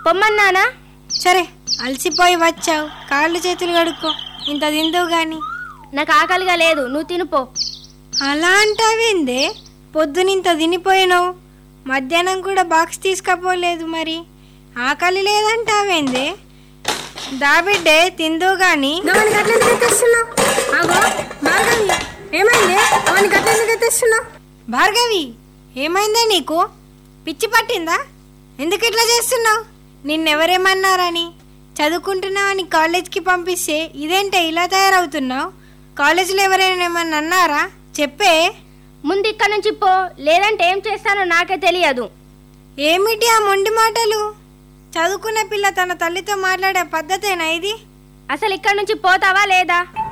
పొమ్మన్నానా సరే అలసిపోయి వచ్చావు కాళ్ళు చేతులు కడుక్కో ఇంత తిందువు గాని నాకు ఆకలిగా లేదు నువ్వు తినుపో అలా అంటావేందే పొద్దునింత తినిపోయినావు మధ్యాహ్నం కూడా బాక్స్ తీసుకపోలేదు మరి ఆకలి లేదంటావేందే దాబిడ్డే తిందు గాని వానికి అట్లా ఎందుకు ఎత్తేస్తున్నావు ఆగో భార్గవి ఏమైంది వానికి అట్లా ఎందుకు ఎత్తేస్తున్నావు భార్గవి ఏమైందే నీకు పిచ్చి పట్టిందా ఎందుకు ఇట్లా చేస్తున్నావు నిన్నెవరేమన్నారని చదువుకుంటున్నావని కాలేజ్కి పంపిస్తే ఇదేంటే ఇలా తయారవుతున్నావు కాలేజీలో ఎవరైనా ఏమన్నా అన్నారా చెప్పే ముందు ఇక్కడ నుంచి పో లేదంటే ఏం చేస్తానో నాకే తెలియదు ఏమిటి ఆ మొండి మాటలు చదువుకున్న పిల్ల తన తల్లితో మాట్లాడే పద్ధతేనా ఇది అసలు ఇక్కడ నుంచి పోతావా లేదా